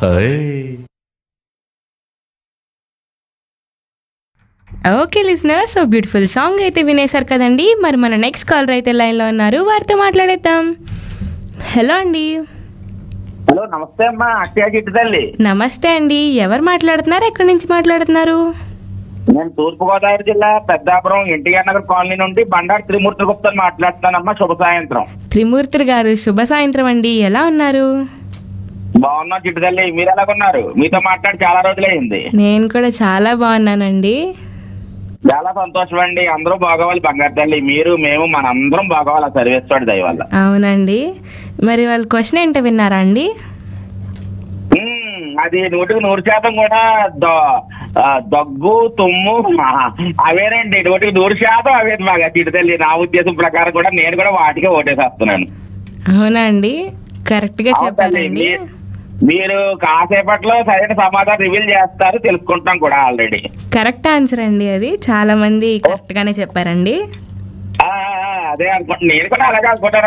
high okay listener so beautiful song అయితే వినేశారు కదండి మరి మన నెక్స్ట్ కాలర్ అయితే లైన్లో ఉన్నారు వారితో మాట్లాడేద్దాం హలో అండి హలో నమస్తే అమ్మా అక్షయ చిట్టు తల్లి నమస్తే అండి ఎవరు మాట్లాడుతున్నారు ఎక్కడి నుంచి మాట్లాడుతున్నారు నేను తూర్పు గోదావరి జిల్లా పెద్దాపురం ఎన్టీఆర్ నగర్ కాలనీ నుండి బండారు త్రిమూర్తి గుప్తని మాట్లాడుతానమ్మా శుభ సాయంత్రం త్రిమూర్తి గారు శుభ సాయంత్రం అండి ఎలా ఉన్నారు బాగున్నా చిట్టు తల్లి మీరు ఎలాగున్నారు మీతో మాట్లాడి చాలా రోజులైంది నేను కూడా చాలా బాగున్నానండి చాలా సంతోషం అండి అందరూ బాగోవాలి బంగారు తల్లి మీరు మేము మనందరం బాగోవాలి ఆ సర్వీస్ తోటి దయ వల్ల అవునండి మరి వాళ్ళ క్వశ్చన్ ఏంటో విన్నారా అండి మ్మ్, అది నూటికి నూరు శాతం కూడా ద- ఆ, దగ్గు తుమ్ము ఆ, అవేనండి నూటికి నూరు శాతం అవే బాగా చిట్టు తల్లి నా ఉద్దేశం ప్రకారం కూడా నేను కూడా వాటికే ఓటేసేస్తున్నాను అవునా అండి కరెక్ట్గా అవును తల్లి, చెప్పారండి మీ- మీరు కాసేపట్లో సరైన సమాధానం రివీల్ చేస్తారు తెలుసుకుంటాం కూడా ఆల్రెడీ కరెక్ట్ ఆన్సర్ అండి అది చాలా మంది కరెక్ట్గానే చెప్పారండి ఆ, ఆ, అదే అనుకుంటున్నాను నేను కూడా అలాగే అనుకుంటాను